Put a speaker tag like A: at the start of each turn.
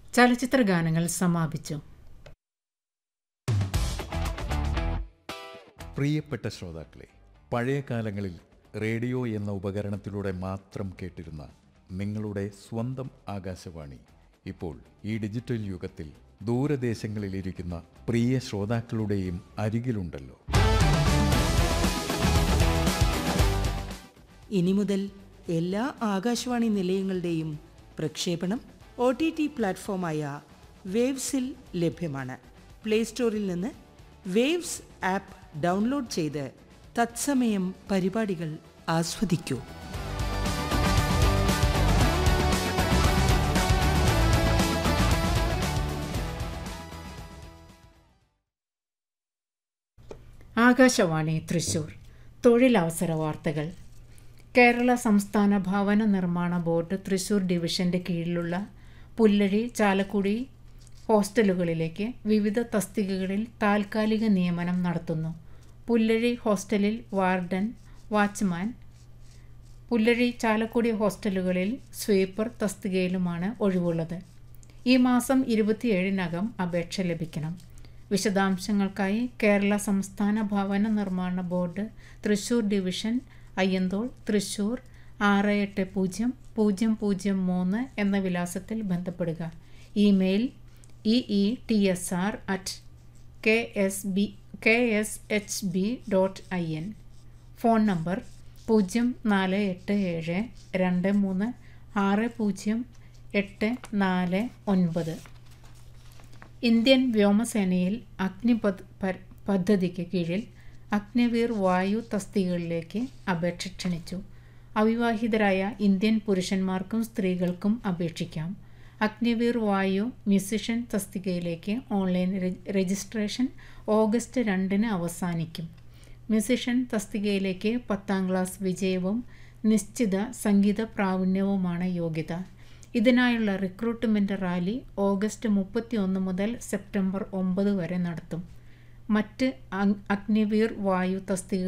A: ചലച്ചിത്ര ഗാനങ്ങൾ സമാപിച്ചു
B: പ്രിയപ്പെട്ട ശ്രോതാക്കളെ പഴയ കാലങ്ങളിൽ റേഡിയോ എന്ന ഉപകരണത്തിലൂടെ മാത്രം കേട്ടിരുന്ന നിങ്ങളുടെ സ്വന്തം ആകാശവാണി ഇപ്പോൾ ഈ ഡിജിറ്റൽ യുഗത്തിൽ ദൂരദേശങ്ങളിലിരിക്കുന്ന പ്രിയ ശ്രോതാക്കളുടെയും അരികിലുണ്ടല്ലോ
C: ഇനി മുതൽ എല്ലാ ആകാശവാണി നിലയങ്ങളുടെയും പ്രക്ഷേപണം ഒ ടി ടി പ്ലാറ്റ്ഫോമായ വേവ്സിൽ ലഭ്യമാണ് പ്ലേ സ്റ്റോറിൽ നിന്ന് വേവ്സ് ആപ്പ് ഡൗൺലോഡ് ചെയ്ത് തത്സമയം പരിപാടികൾ ആസ്വദിക്കൂ
A: ആകാശവാണി തൃശൂർ തൊഴിലവസര വാർത്തകൾ കേരള സംസ്ഥാന ഭവന നിർമ്മാണ ബോർഡ് തൃശൂർ ഡിവിഷന്റെ കീഴിലുള്ള പുല്ലഴി ചാലക്കുടി ഹോസ്റ്റലുകളിലേക്ക് വിവിധ തസ്തികകളിൽ താൽക്കാലിക നിയമനം നടത്തുന്നു പുല്ലഴി ഹോസ്റ്റലിൽ വാർഡൻ വാച്ച്മാൻ പുല്ലഴി ചാലക്കുടി ഹോസ്റ്റലുകളിൽ സ്വീപ്പർ തസ്തികയിലുമാണ് ഒഴിവുള്ളത് ഈ മാസം ഇരുപത്തിയേഴിനകം അപേക്ഷ ലഭിക്കണം വിശദാംശങ്ങൾക്കായി കേരള സംസ്ഥാന ഭവന നിർമ്മാണ ബോർഡ് തൃശൂർ ഡിവിഷൻ അയ്യന്തോൾ തൃശൂർ ആറ് എട്ട് പൂജ്യം പൂജ്യം പൂജ്യം മൂന്ന് എന്ന വിലാസത്തിൽ ബന്ധപ്പെടുക email E E T S R at K S B K S H B dot I N phone number പൂജ്യം നാല് എട്ട് ഏഴ് രണ്ട് മൂന്ന് ആറ് പൂജ്യം എട്ട് നാല് ഒൻപത് ഇന്ത്യൻ വ്യോമസേനയിൽ അഗ്നിപത് പ- പദ്ധതിക്ക് കീഴിൽ അഗ്നിവീർ വായു തസ്തികകളിലേക്ക് അപേക്ഷ ക്ഷണിച്ചു അവിവാഹിതരായ ഇന്ത്യൻ പുരുഷന്മാർക്കും സ്ത്രീകൾക്കും അപേക്ഷിക്കാം അഗ്നിവീർ വായു മ്യൂസിഷ്യൻ തസ്തികയിലേക്ക് ഓൺലൈൻ രെ- രജിസ്ട്രേഷൻ ഓഗസ്റ്റ് രണ്ടിന് അവസാനിക്കും മ്യൂസിഷ്യൻ തസ്തികയിലേക്ക് പത്താം ക്ലാസ് വിജയവും നിശ്ചിത സംഗീത പ്രാവീണ്യവുമാണ് യോഗ്യത ഇതിനായുള്ള റിക്രൂട്ട്മെൻറ്റ് റാലി ഓഗസ്റ്റ് മുപ്പത്തി ഒന്ന് മുതൽ സെപ്റ്റംബർ ഒമ്പത് വരെ നടത്തും മറ്റ് അഗ്- അഗ്നിവീർ വായു തസ്തിക